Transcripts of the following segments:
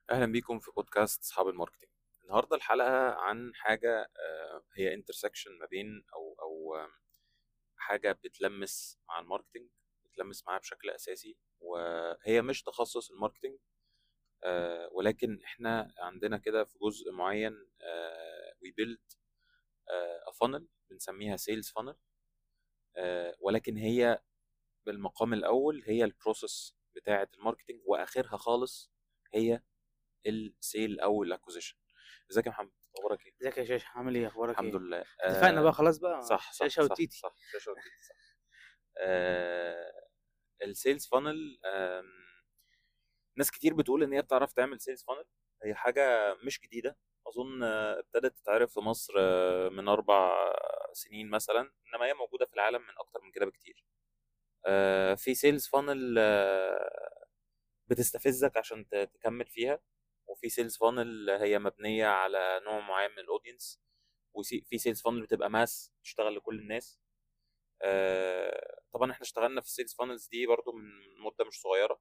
اهلا بيكم في بودكاست اصحاب الماركتينج النهارده الحلقه عن حاجه آه، هي انترسكشن ما بين او او آم، حاجه بتلمس مع الماركتينج بتلمس معاه بشكل اساسي وهي مش تخصص الماركتينج آه، ولكن احنا عندنا كده في جزء معين وي بيلد ا فانل بنسميها سيلز فانل ولكن هي بالمقام الاول هي البروسيس بتاعه الماركتينج واخرها خالص هي السيل او الاكوزيشن ازيك يا محمد اخبارك ايه ازيك يا شاشه عامل ايه اخبارك الحمد ايه لله اتفقنا آه، بقى خلاص بقى صح صح شاشه صح وتيتي صح شاشه وتيتي صح آه السيلز فانل ناس كتير بتقول ان هي بتعرف تعمل سيلز فانل هي حاجه مش جديده اظن آه، ابتدت تتعرف في مصر آه، من اربع سنين مثلا انما هي موجوده في العالم من اكتر من كده بكتير آه، في سيلز فانل بتستفزك عشان ت- تكمل فيها وفي سيلز فانل هي مبنيه على نوع معين من الاودينس وفي سيلز فانل بتبقى ماس تشتغل لكل الناس آه، طبعا احنا اشتغلنا في السيلز فانلز دي برضو من مده مش صغيره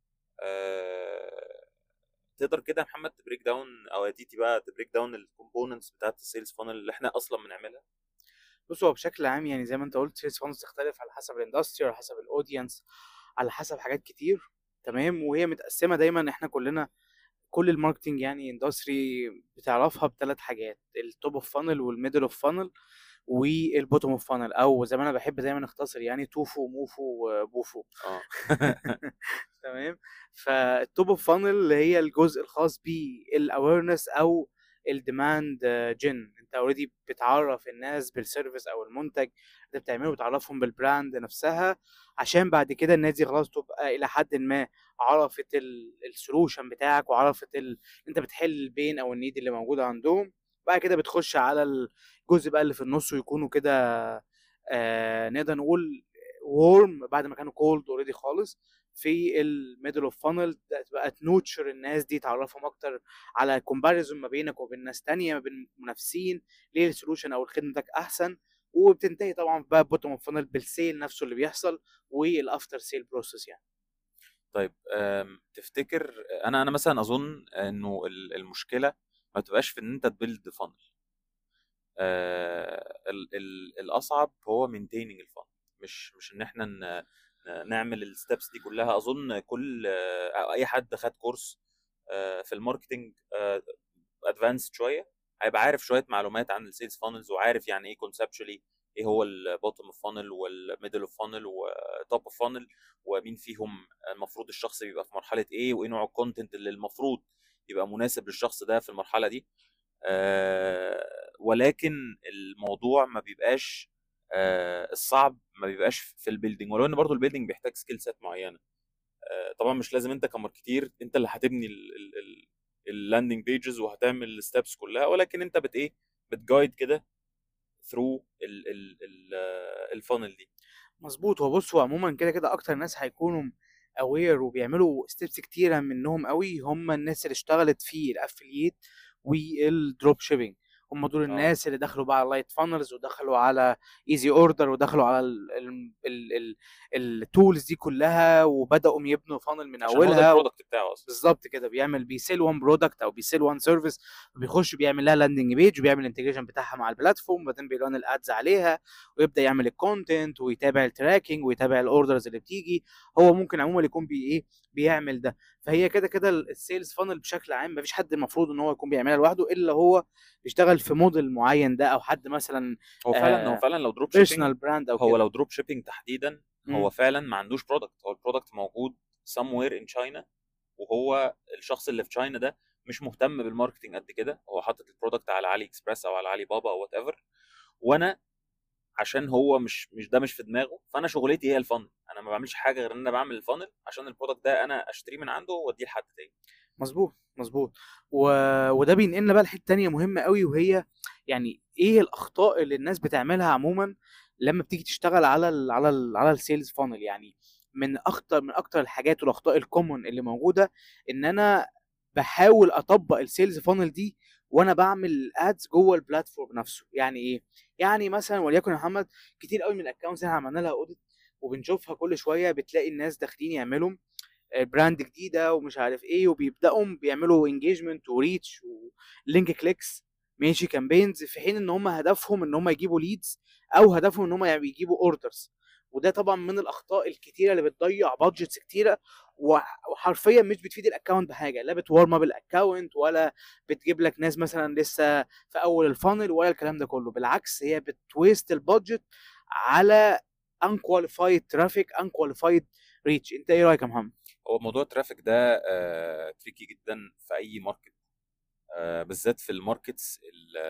آه، تقدر كده يا محمد تبريك داون او يا تيتي بقى تبريك داون الكومبوننتس بتاعت السيلز فانل اللي احنا اصلا بنعملها بص هو بشكل عام يعني زي ما انت قلت سيلز فانز تختلف على حسب الاندستري على حسب الاودينس على حسب حاجات كتير تمام وهي متقسمه دايما احنا كلنا كل الماركتنج يعني اندستري بتعرفها بثلاث حاجات التوب اوف فانل والميدل اوف فانل والبوتوم اوف فانل او زي ما انا بحب دايما اختصر يعني توفو موفو وبوفو اه تمام فالتوب اوف فانل هي الجزء الخاص بالاويرنس او الديماند جن انت اوريدي بتعرف الناس بالسيرفيس او المنتج اللي بتعمله بتعرفهم بالبراند نفسها عشان بعد كده الناس دي خلاص تبقى الى حد ما عرفت السولوشن بتاعك وعرفت ال... انت بتحل البين او النيد اللي موجوده عندهم بعد كده بتخش على الجزء بقى اللي في النص ويكونوا كده آه نقدر نقول وورم بعد ما كانوا كولد اوريدي خالص في الميدل اوف فانل تبقى تنوتشر الناس دي تعرفهم اكتر على كومباريزون ما بينك وبين ناس تانية ما بين منافسين ليه السولوشن او خدمتك احسن وبتنتهي طبعا بقى بوتوم اوف فانل بالسيل نفسه اللي بيحصل والافتر سيل بروسيس يعني طيب آم، تفتكر انا انا مثلا اظن انه ال- المشكله ما تبقاش في ان انت تبيلد فانل الاصعب هو مينتيننج الفانل مش مش ان احنا ن- ن- نعمل الستبس دي كلها اظن كل آه، أو اي حد خد كورس آه، في الماركتنج ادفانسد شويه هيبقى عارف شويه معلومات عن السيلز فانلز وعارف يعني ايه كونسبشولي ايه هو البوتوم اوف فانل والميدل اوف فانل وتوب اوف فانل ومين فيهم المفروض الشخص بيبقى في مرحله ايه وايه نوع الكونتنت اللي المفروض يبقى مناسب للشخص ده في المرحله دي آه، ولكن الموضوع ما بيبقاش آه، الصعب ما بيبقاش في البيلدينج ولو ان برضه البيلدينج بيحتاج سكيل سيت معينه آه، طبعا مش لازم انت كماركتير انت اللي هتبني اللاندنج بيجز وهتعمل الستبس كلها ولكن انت بت ايه بتجايد كده ثرو الفانل دي مظبوط هو بص هو عموما كده كده اكتر ناس هيكونوا اوير وبيعملوا ستيبس كتيره منهم قوي هم الناس اللي اشتغلت في الافلييت والدروب شيبينج هم دول اه الناس اللي دخلوا بقى على لايت فانلز ودخلوا على ايزي اوردر ودخلوا على التولز دي كلها وبداوا يبنوا فانل من عشان هو ده اولها البرودكت بتاعه اصلا بالظبط كده بيعمل بيسيل وان برودكت او بيسيل وان سيرفيس وبيخش بيعمل لها لاندنج بيج وبيعمل الانتجريشن بتاعها مع البلاتفورم وبعدين بيران الادز عليها ويبدا يعمل الكونتنت ويتابع التراكنج ويتابع الاوردرز اللي بتيجي هو ممكن عموما يكون بي ايه بيعمل ده فهي كده كده السيلز فانل بشكل عام مفيش حد المفروض ان هو يكون بيعملها لوحده الا هو بيشتغل في موديل معين ده او حد مثلا هو فعلا هو آه فعلا لو دروب شيبينج بيرسونال براند او هو كده لو دروب شيبينج تحديدا هو مم. فعلا ما عندوش برودكت هو البرودكت موجود somewhere in China وهو الشخص اللي في تشاينا ده مش مهتم بالماركتنج قد كده هو حاطط البرودكت على علي اكسبريس او على علي بابا او وات ايفر وانا عشان هو مش مش ده مش في دماغه فانا شغلتي هي الفن انا ما بعملش حاجه غير ان انا بعمل الفانل عشان البرودكت ده انا اشتريه من عنده واديه لحد تاني مظبوط مظبوط و... وده بينقلنا بقى لحته تانية مهمه قوي وهي يعني ايه الاخطاء اللي الناس بتعملها عموما لما بتيجي تشتغل على ال على ال على السيلز فانل يعني من اخطر من اكتر الحاجات والاخطاء الكومون اللي موجوده ان انا بحاول اطبق السيلز فانل دي وانا بعمل ادز جوه البلاتفورم نفسه يعني ايه يعني مثلا وليكن يا محمد كتير قوي من الاكونتس احنا عملنا لها اوديت وبنشوفها كل شويه بتلاقي الناس داخلين يعملوا براند جديده ومش عارف ايه وبيبداوا بيعملوا انجيجمنت وريتش ولينك كليكس ماشي كامبينز في حين ان هم هدفهم ان هم يجيبوا ليدز او هدفهم ان هم يجيبوا اوردرز وده طبعا من الاخطاء الكتيره اللي بتضيع بادجتس كتيره وحرفيا مش بتفيد الاكونت بحاجه لا بتورم اب الاكونت ولا بتجيب لك ناس مثلا لسه في اول الفانل ولا الكلام ده كله بالعكس هي بتويست البادجت على unqualified ترافيك unqualified ريتش انت ايه رايك يا محمد هو موضوع الترافيك ده آه تريكي جدا في اي ماركت آه بالذات في الماركتس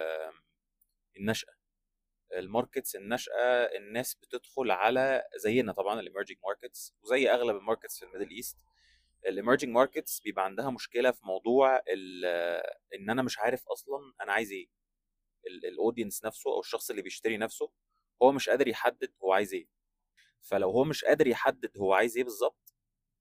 الناشئه الماركتس الناشئه الناس بتدخل على زينا طبعا الاميرجنج ماركتس وزي اغلب الماركتس في الميدل ايست الاميرجنج ماركتس بيبقى عندها مشكله في موضوع ان انا مش عارف اصلا انا عايز ايه الاودينس نفسه او الشخص اللي بيشتري نفسه هو مش قادر يحدد هو عايز ايه فلو هو مش قادر يحدد هو عايز ايه بالظبط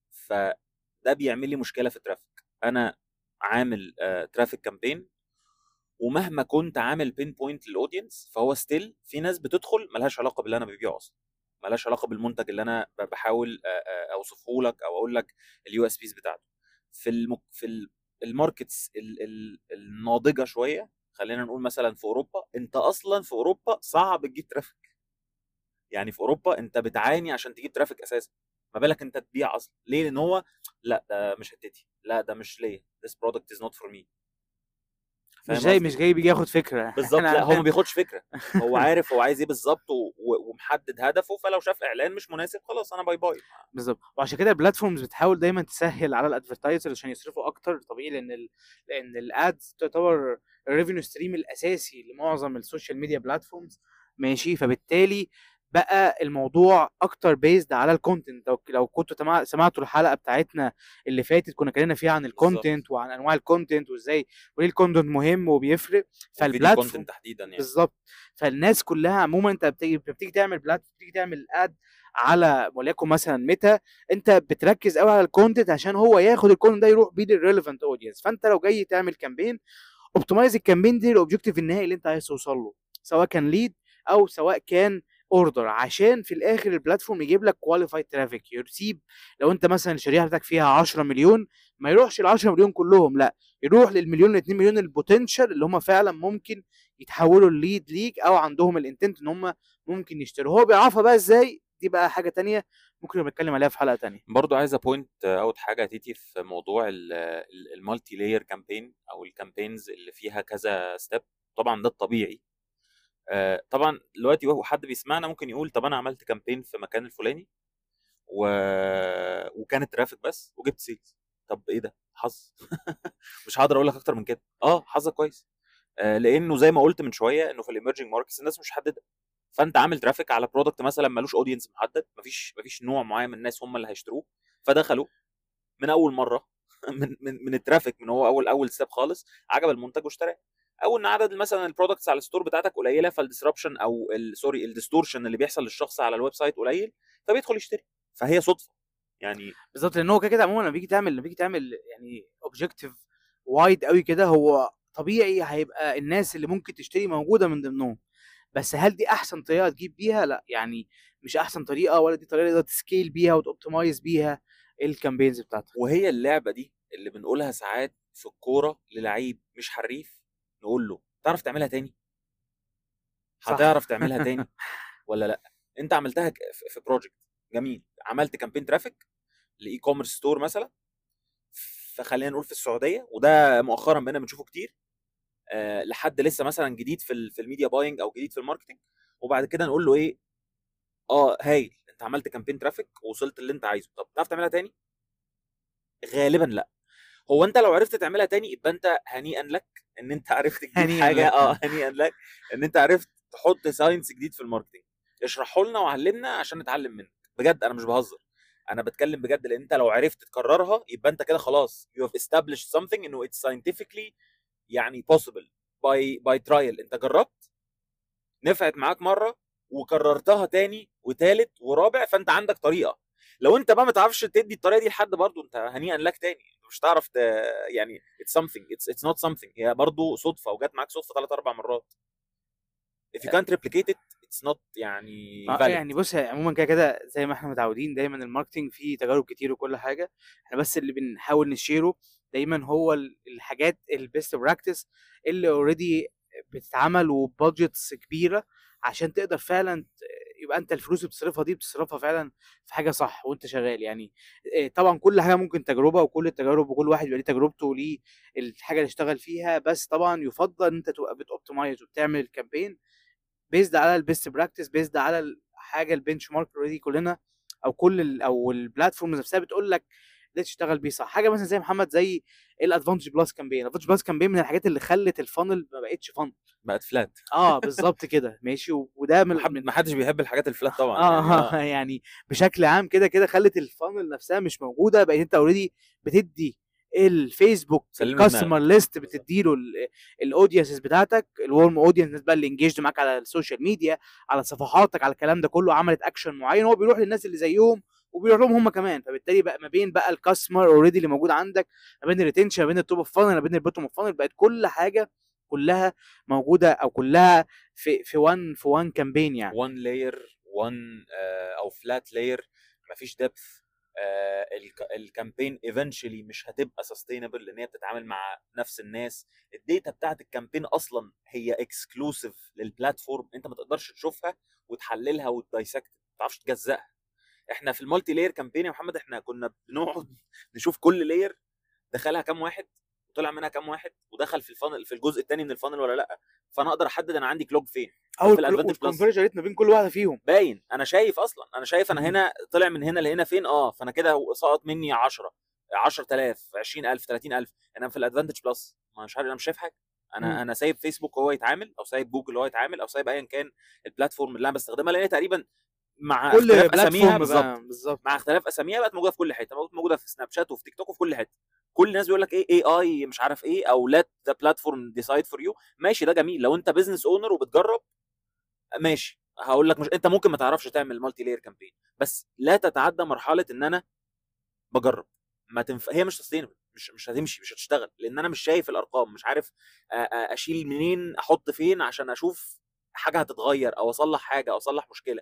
فده بيعمل لي مشكله في الترافيك انا عامل ترافيك كامبين ومهما كنت عامل بين بوينت للاودينس فهو ستيل في ناس بتدخل ملهاش علاقه باللي انا ببيعه اصلا ملهاش علاقه بالمنتج اللي انا بحاول اوصفه لك او اقول لك اليو اس بيز بتاعته في المك... في الماركتس الناضجه شويه خلينا نقول مثلا في اوروبا انت اصلا في اوروبا صعب تجيب ترافيك يعني في اوروبا انت بتعاني عشان تجيب ترافيك اساسا ما بالك انت تبيع اصلا ليه لان هو لا ده مش حتتي لا ده مش ليا this product is not for me مش جاي مش جاي بيجي ياخد فكره بالظبط لا هو ما بياخدش فكره هو عارف هو عايز ايه بالظبط ومحدد هدفه فلو شاف اعلان مش مناسب خلاص انا باي باي بالظبط وعشان كده البلاتفورمز بتحاول دايما تسهل على الادفرتايزر عشان يصرفوا اكتر طبيعي لان ال... لان الادز تعتبر الريفينيو ستريم الاساسي لمعظم السوشيال ميديا بلاتفورمز ماشي فبالتالي بقى الموضوع اكتر بيزد على الكونتنت لو لو كنتوا سمعتوا الحلقه بتاعتنا اللي فاتت كنا اتكلمنا فيها عن الكونتنت وعن انواع الكونتنت وازاي وليه الكونتنت مهم وبيفرق فالبلاتفورم تحديدا يعني بالظبط فالناس كلها عموما انت بتيجي بتيجي تعمل بلات بتيجي تعمل اد على وليكن مثلا ميتا انت بتركز قوي على الكونتنت عشان هو ياخد الكونتنت ده يروح بيه للريليفنت اودينس فانت لو جاي تعمل كامبين اوبتمايز الكامبين دي الاوبجيكتيف النهائي اللي انت عايز توصل له سواء كان ليد او سواء كان اوردر عشان في الاخر البلاتفورم يجيب لك كواليفايد ترافيك يسيب لو انت مثلا الشريحه بتاعتك فيها 10 مليون ما يروحش ال 10 مليون كلهم لا يروح للمليون ل 2 مليون البوتنشال اللي هم فعلا ممكن يتحولوا الليد ليك او عندهم الانتنت ان هم ممكن يشتروا هو بيعرفها بقى ازاي دي بقى حاجه تانية ممكن نتكلم عليها في حلقه تانية برضو عايز ابوينت اوت حاجه تيتي في موضوع المالتي لاير كامبين او الكامبينز اللي فيها كذا ستيب طبعا ده الطبيعي آه طبعا دلوقتي وهو حد بيسمعنا ممكن يقول طب انا عملت كامبين في مكان الفلاني و... وكانت ترافيك بس وجبت سيلز طب ايه ده حظ مش هقدر اقول لك اكتر من كده اه حظك كويس آه لانه زي ما قلت من شويه انه في الايمرجنج ماركتس الناس مش محدده فانت عامل ترافيك على برودكت مثلا ملوش اودينس محدد مفيش مفيش نوع معين من الناس هم اللي هيشتروه فدخلوا من اول مره من من من الترافيك من هو اول اول ستيب خالص عجب المنتج واشتراه او ان عدد مثلا البرودكتس على الستور بتاعتك قليله فالديسربشن او سوري الديستورشن اللي بيحصل للشخص على الويب سايت قليل فبيدخل يشتري فهي صدفه يعني بالظبط لان هو كده كده عموما لما بيجي تعمل لما بيجي تعمل يعني اوبجيكتيف وايد قوي كده هو طبيعي هيبقى الناس اللي ممكن تشتري موجوده من ضمنهم بس هل دي احسن طريقه تجيب بيها لا يعني مش احسن طريقه ولا دي طريقه تقدر تسكيل بيها وتوبتمايز بيها الكامبينز بتاعتك وهي اللعبه دي اللي بنقولها ساعات في الكوره للعيب مش حريف نقول له تعرف تعملها تاني هتعرف تعملها تاني ولا لا انت عملتها في بروجكت جميل عملت كامبين ترافيك لاي كوميرس ستور مثلا فخلينا نقول في السعوديه وده مؤخرا بقينا بنشوفه كتير أه لحد لسه مثلا جديد في في الميديا باينج او جديد في الماركتنج وبعد كده نقول له ايه اه هايل انت عملت كامبين ترافيك ووصلت اللي انت عايزه طب تعرف تعملها تاني غالبا لا هو انت لو عرفت تعملها تاني يبقى انت هنيئا لك ان انت عرفت تجيب حاجه اه هنيئا لك ان انت عرفت تحط ساينس جديد في الماركتنج اشرحه لنا وعلمنا عشان نتعلم منك بجد انا مش بهزر انا بتكلم بجد لان انت لو عرفت تكررها يبقى انت كده خلاص you have established something انه it's scientifically يعني possible by by trial انت جربت نفعت معاك مره وكررتها تاني وتالت ورابع فانت عندك طريقه لو انت بقى ما تعرفش تدي الطريقه دي لحد برضه انت هنيئا لك تاني مش هتعرف يعني it's something it's it's not something هي برضه صدفه وجت معاك صدفه ثلاث اربع مرات if you can't replicate it اتس نوت يعني آه، valid. يعني بص هي عموما كده كده زي ما احنا متعودين دايما الماركتينج فيه تجارب كتير وكل حاجه احنا بس اللي بنحاول نشيره دايما هو ال- الحاجات البيست براكتس اللي اوريدي بتتعمل وبادجتس كبيره عشان تقدر فعلا ت- يبقى انت الفلوس اللي بتصرفها دي بتصرفها فعلا في حاجه صح وانت شغال يعني إيه، طبعا كل حاجه ممكن تجربه وكل التجارب وكل واحد بيبقى ليه تجربته وليه الحاجه اللي اشتغل فيها بس طبعا يفضل ان انت تبقى بتوبتمايز وبتعمل الكامبين بيزد على البيست براكتس بيزد على الحاجه البنش مارك اوريدي كلنا او كل ال او البلاتفورم نفسها بتقول لك ده تشتغل بيه صح حاجه مثلا زي محمد زي الادفانتج بلس كامبين الادفانتج بلس كامبين من الحاجات اللي خلت الفانل ما بقتش فن بقت فلات اه بالظبط كده ماشي و- وده من من ما حدش بيحب الحاجات الفلات طبعا اه يعني يعني بشكل عام كده كده خلت الفانل نفسها مش موجوده بقيت انت اوريدي بتدي الفيسبوك سلم الكاستمر ليست بتديله الاودينسز بتاعتك الورم اودينس بقى اللي انجيجد معاك على السوشيال ميديا على صفحاتك على الكلام ده كله عملت اكشن معين هو بيروح للناس اللي زيهم وبيروح لهم هم كمان فبالتالي بقى ما بين بقى الكاستمر اوريدي اللي موجود عندك ما بين الريتنشن ما بين التوب اوف فانل ما بين البوتوم اوف فانل بقت كل حاجه كلها موجوده او كلها في في وان في وان كامبين يعني وان لاير وان او فلات لاير مفيش ديبث الكامبين ايفنشولي مش هتبقى سستينبل لان هي بتتعامل مع نفس الناس الداتا بتاعت الكامبين اصلا هي اكسكلوسيف للبلاتفورم انت ما تقدرش تشوفها وتحللها وتدايسكت ما تعرفش تجزأها احنا في المالتي لاير كامبين يا محمد احنا كنا بنقعد نشوف كل لاير دخلها كام واحد وطلع منها كام واحد ودخل في الفانل في الجزء الثاني من الفانل ولا لا فانا اقدر احدد انا عندي كلوج فين او في الادفانتج بلس الكونفرجن ريت ما بين كل واحده فيهم باين انا شايف اصلا انا شايف انا مم. هنا طلع من هنا لهنا فين اه فانا كده سقط مني 10 10000 20000 30000 انا في الادفانتج بلس مش عارف انا مش شايف حاجه انا مم. انا سايب فيسبوك هو يتعامل او سايب جوجل هو يتعامل او سايب ايا كان البلاتفورم اللي انا بستخدمها لان هي تقريبا مع كل اختلاف اساميها بلاتفورم بالظبط بقى بالظبط مع اختلاف اساميها بقت موجوده في كل حته بقت موجوده في سناب شات وفي تيك توك وفي كل حته كل الناس بيقول لك ايه اي اي مش عارف ايه او let the platform decide for you ماشي ده جميل لو انت بزنس اونر وبتجرب ماشي هقول لك مش انت ممكن ما تعرفش تعمل مالتي لاير كامبين بس لا تتعدى مرحله ان انا بجرب ما تنف... هي مش سستينبل مش مش هتمشي مش هتشتغل لان انا مش شايف الارقام مش عارف أ- أ- اشيل منين احط فين عشان اشوف حاجه هتتغير او اصلح حاجه او اصلح مشكله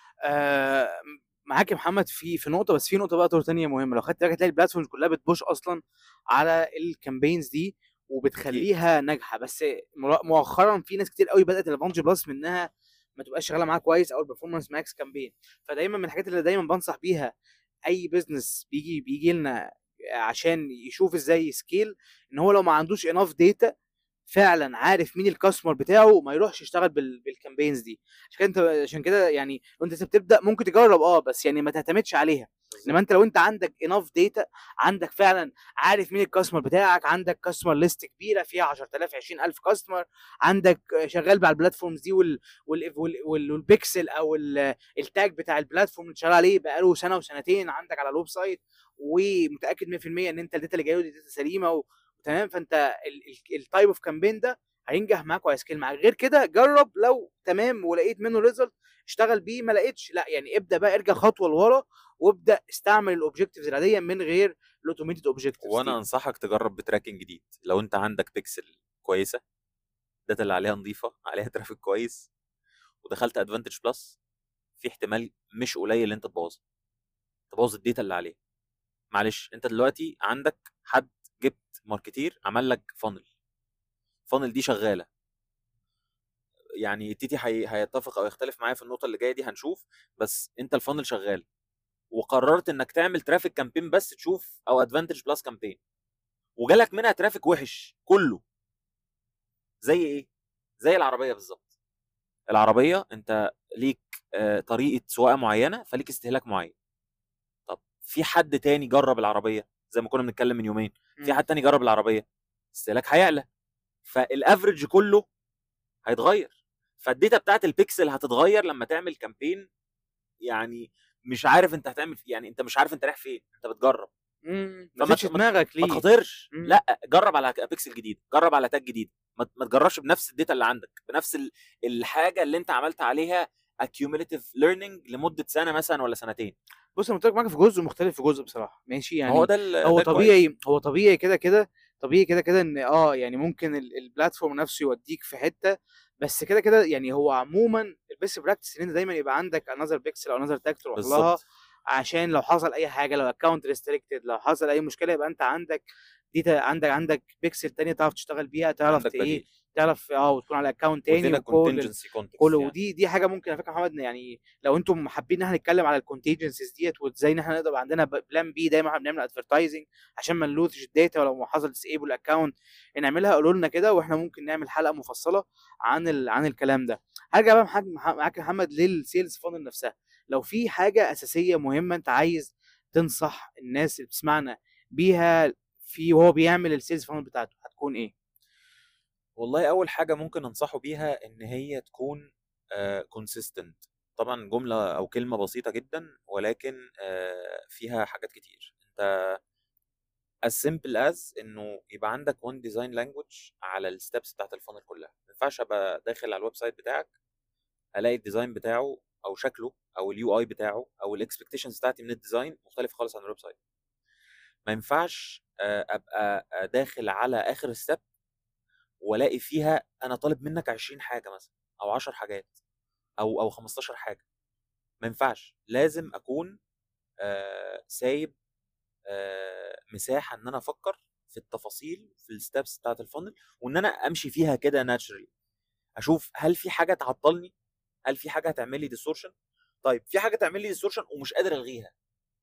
آه معاك يا محمد في في نقطه بس في نقطه بقى دور تانية مهمه لو خدت بالك هتلاقي البلاتفورمز كلها بتبوش اصلا على الكامبينز دي وبتخليها ناجحه بس مر- مؤخرا في ناس كتير قوي بدات الادفانتج بلس منها ما تبقاش شغاله معاها كويس او البرفورمانس ماكس كامبين فدايما من الحاجات اللي دايما بنصح بيها اي بزنس بيجي بيجي لنا عشان يشوف ازاي يسكيل ان هو لو ما عندوش اناف داتا فعلا عارف مين الكاستمر بتاعه ما يروحش يشتغل بال... بالكامبينز دي عشان كده انت عشان كده يعني لو انت لسه بتبدا ممكن تجرب اه بس يعني ما تعتمدش عليها انما انت لو انت عندك اناف داتا عندك فعلا عارف مين الكاستمر بتاعك عندك كاستمر ليست كبيره فيها 10000 20000 كاستمر عندك شغال على البلاتفورمز دي وال وال وال وال والبيكسل او ال- التاج بتاع البلاتفورم اللي شغال عليه بقاله سنه وسنتين عندك على الويب سايت ومتاكد 100% ان انت الداتا اللي جايه دي داتا سليمه و- وتمام فانت التايب اوف كامبين ده هينجح معاك وهيسكيل معاك غير كده جرب لو تمام ولقيت منه ريزلت اشتغل بيه ما لقيتش لا يعني ابدا بقى ارجع خطوه لورا وابدا استعمل الاوبجكتيفز العاديه من غير الاوتوميتد اوبجكتيفز وانا انصحك تجرب بتراكنج جديد لو انت عندك بيكسل كويسه الداتا اللي عليها نظيفه عليها ترافيك كويس ودخلت ادفانتج بلس في احتمال مش قليل ان انت تبوظها تبوظ الداتا اللي عليه معلش انت دلوقتي عندك حد جبت ماركتير عمل لك فانل فانل دي شغاله يعني تيتي هي... هيتفق او يختلف معايا في النقطه اللي جايه دي هنشوف بس انت الفانل شغال وقررت انك تعمل ترافيك كامبين بس تشوف او ادفانتج بلس كامبين وجالك منها ترافيك وحش كله زي ايه زي العربيه بالظبط العربيه انت ليك آه، طريقه سواقه معينه فليك استهلاك معين طب في حد تاني جرب العربيه زي ما كنا بنتكلم من يومين في حد تاني جرب العربيه استهلاك هيعلى فالافرج كله هيتغير فالداتا بتاعت البيكسل هتتغير لما تعمل كامبين يعني مش عارف انت هتعمل يعني انت مش عارف انت رايح فين انت بتجرب امم فما ما تشغلش ت- ما- دماغك ما ليه تخاطرش مم. لا جرب على بيكسل جديد جرب على تاج جديد ما ما تجربش بنفس الداتا اللي عندك بنفس ال- الحاجه اللي انت عملت عليها accumulative learning لمده سنه مثلا ولا سنتين بص انا متفق معاك في جزء مختلف في جزء بصراحه ماشي يعني هو ده ال- هو ده كويس. طبيعي هو طبيعي كده كده طبيعي كده كده ان اه يعني ممكن ال- البلاتفورم نفسه يوديك في حته بس كده كده يعني هو عموما البيست براكتس ان انت دايما يبقى عندك انذر بيكسل او انذر تاج تروح لها بالظبط عشان لو حصل اي حاجه لو اكونت ريستريكتد لو حصل اي مشكله يبقى انت عندك دي تا- عندك عندك بيكسل تانية تعرف تشتغل بيها تعرف عندك ت- ايه بديل تعرف اه وتكون على اكونت تاني وادينا وكل ال- كونتنجنسي كونتكست كله يعني ودي دي حاجه ممكن على فكره محمد يعني لو انتم حابين ان احنا نتكلم على الكونتيجنسيز ديت وازاي ان احنا نقدر يبقى عندنا بلان بي دايما احنا بنعمل ادفرتايزنج عشان ما نلوتش الداتا ولو حصل ديسيبل اكونت نعملها قولوا لنا كده واحنا ممكن نعمل حلقه مفصله عن ال... عن الكلام ده هرجع بقى معاك معاك يا محمد للسيلز فانل نفسها لو في حاجه اساسيه مهمه انت عايز تنصح الناس اللي بتسمعنا بيها في وهو بيعمل السيلز فانل بتاعته هتكون ايه والله اول حاجه ممكن انصحه بيها ان هي تكون كونسيستنت طبعا جمله او كلمه بسيطه جدا ولكن آه، فيها حاجات كتير انت as simple as انه يبقى عندك one design language على الستبس بتاعت الفانل كلها ما ينفعش ابقى داخل على الويب سايت بتاعك الاقي الديزاين بتاعه او شكله او اليو اي بتاعه او الاكسبكتيشنز بتاعتي من الديزاين مختلف خالص عن الويب سايت ما ينفعش آه، ابقى داخل على اخر ستيب والاقي فيها انا طالب منك 20 حاجه مثلا او 10 حاجات او او 15 حاجه ما ينفعش لازم اكون آه سايب آه مساحه ان انا افكر في التفاصيل في الستبس بتاعت الفانل وان انا امشي فيها كده ناتشرالي اشوف هل في حاجه تعطلني هل في حاجه هتعمل لي ديسورشن طيب في حاجه تعمل لي ديسورشن ومش قادر الغيها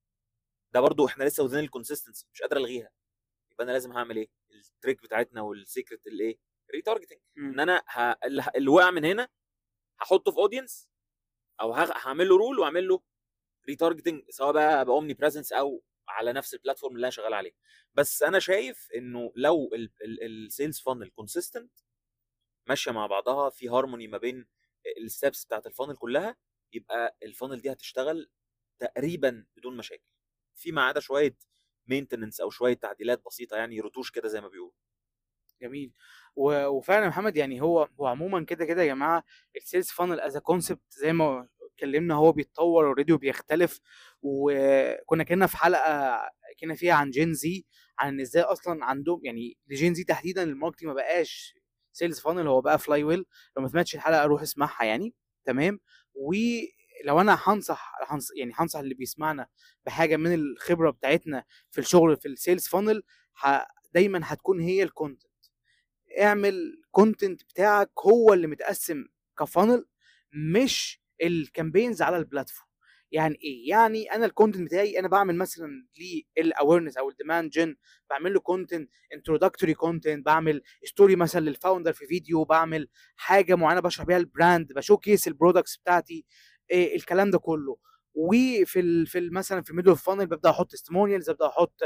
ده برضو احنا لسه واخدين الكونسيستنسي مش قادر الغيها يبقى انا لازم هعمل ايه التريك بتاعتنا والسيكريت الايه ريتارجتنج ان انا ه... اللي ه- اللي وقع من هنا هحطه في اودينس او هغ- هعمل له رول واعمل له ريتارجتنج سواء بقى باومني بريزنس او على نفس البلاتفورم اللي انا شغال عليه بس انا شايف انه لو السيلز فانل كونسيستنت ماشيه مع بعضها في هارموني ما بين الستبس بتاعت الفانل كلها يبقى الفانل دي هتشتغل تقريبا بدون مشاكل فيما عدا شويه مينتننس او شويه تعديلات بسيطه يعني رتوش كده زي ما بيقولوا جميل و- وفعلا يا محمد يعني هو هو عموما كده كده يا جماعه السيلز فانل از كونسبت زي ما اتكلمنا هو بيتطور اوريدي وبيختلف وكنا كنا في حلقه كنا فيها عن جين زي عن ان ازاي اصلا عندهم يعني لجين زي تحديدا الماركتنج ما بقاش سيلز فانل هو بقى فلاي ويل لو ما سمعتش الحلقه روح اسمعها يعني تمام ولو انا هنصح هنص يعني هنصح اللي بيسمعنا بحاجه من الخبره بتاعتنا في الشغل في السيلز فانل دايما هتكون هي الكونتنت اعمل كونتنت بتاعك هو اللي متقسم كفانل مش الكامبينز على البلاتفورم يعني ايه يعني انا الكونتنت بتاعي انا بعمل مثلا للاويرنس او الديماند جن بعمل له كونتنت انتروداكتوري كونتنت بعمل ستوري مثلا للفاوندر في فيديو بعمل حاجه معينه بشرح بيها البراند بشوكيس البرودكتس بتاعتي إيه الكلام ده كله وفي ال في ال مثلا في الميدل اوف فانل ببدا احط تستمونيالز ببدا احط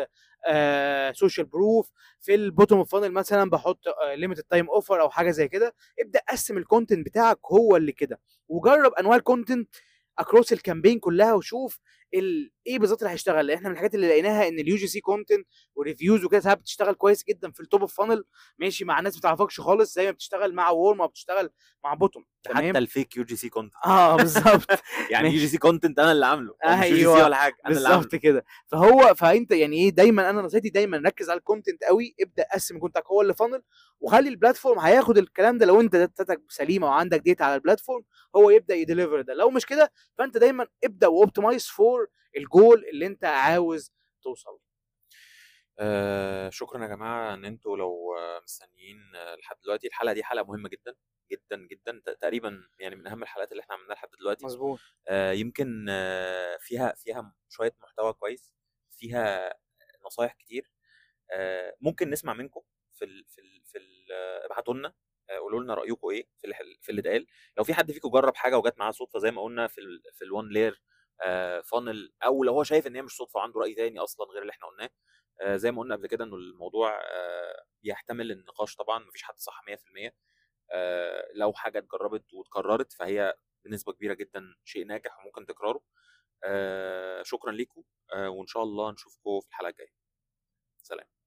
سوشيال بروف في البوتوم اوف فانل مثلا بحط ليميتد تايم اوفر او حاجه زي كده ابدا قسم الكونتنت بتاعك هو اللي كده وجرب انواع الكونتنت اكروس الكامبين كلها وشوف ال... ايه بالظبط اللي هيشتغل لان احنا من الحاجات اللي لقيناها ان اليو جي سي كونتنت وريفيوز وكده ساعات بتشتغل كويس جدا في التوب اوف فانل ماشي مع ناس ما تعرفكش خالص زي ما بتشتغل مع وورم او بتشتغل مع بوتوم حتى الفيك يو جي سي كونتنت اه بالظبط يعني يو ماشي. جي سي كونتنت انا اللي عامله هو مش يو جي سي أيوة، ولا حاجه انا اللي عامله بالظبط كده فهو فانت يعني ايه دايما انا نصيحتي دايما ركز على الكونتنت قوي ابدا قسم كونتك هو اللي فانل وخلي البلاتفورم هياخد الكلام ده لو انت داتتك سليمه وعندك ديتا على البلاتفورم هو يبدا يديليفر ده لو مش كده فانت دايما ابدا واوبتمايز فور الجول اللي انت عاوز توصل له. آه شكرا يا جماعه ان انتوا لو آه، مستنيين آه، لحد دلوقتي الحلقه دي حلقه مهمه جدا جدا جدا ت- تقريبا يعني من اهم الحلقات اللي احنا عملناها لحد دلوقتي مظبوط آه يمكن آه فيها فيها شويه محتوى كويس فيها نصايح كتير آه ممكن نسمع منكم في ال في ال في ال- آه، ابعتوا لنا آه، قولوا لنا رايكم ايه في اللي في اللي اتقال لو في حد فيكم جرب حاجه وجات معاه صدفه زي ما قلنا في ال في الوان لير فانل او لو هو شايف ان هي مش صدفه وعنده راي تاني اصلا غير اللي احنا قلناه آه، زي ما قلنا قبل كده انه الموضوع آه، بيحتمل النقاش طبعا مفيش حد صح 100% آه، لو حاجه اتجربت واتكررت فهي بنسبه كبيره جدا شيء ناجح وممكن تكراره آه، شكرا لكم آه، وان شاء الله نشوفكم في الحلقه الجايه سلام